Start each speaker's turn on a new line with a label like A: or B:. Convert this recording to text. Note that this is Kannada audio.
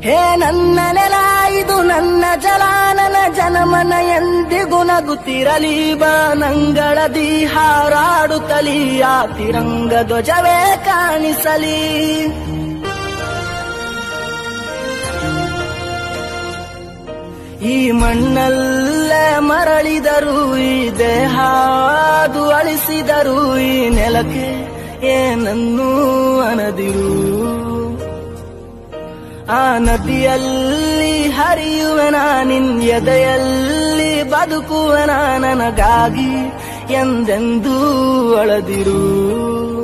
A: ಹೇ ನನ್ನ ನೆಲ ಇದು ನನ್ನ ಜಲ ನನ್ನ ಜನಮನ ಎಂದಿಗೂ ನಗುತ್ತಿರಲಿ ಬಾನಂಗಳದಿ ಹಾರಾಡುತ್ತಲಿ ಆ ತಿರಂಗ ಧ್ವಜವೇ ಕಾಣಿಸಲಿ ಈ ಮಣ್ಣಲ್ಲೇ ಮರಳಿದರು ಈ ದೇಹ ಅದು ಅಳಿಸಿದರು ಈ ನೆಲಕ್ಕೆ ಏನನ್ನೂ ಅನದಿರು ಆ ನದಿಯಲ್ಲಿ ಹರಿಯುವೆನ ನಿನ್ ಎದೆಯಲ್ಲಿ ಬದುಕುವೆನ ನನಗಾಗಿ ಎಂದೆಂದೂ ಅಳದಿರು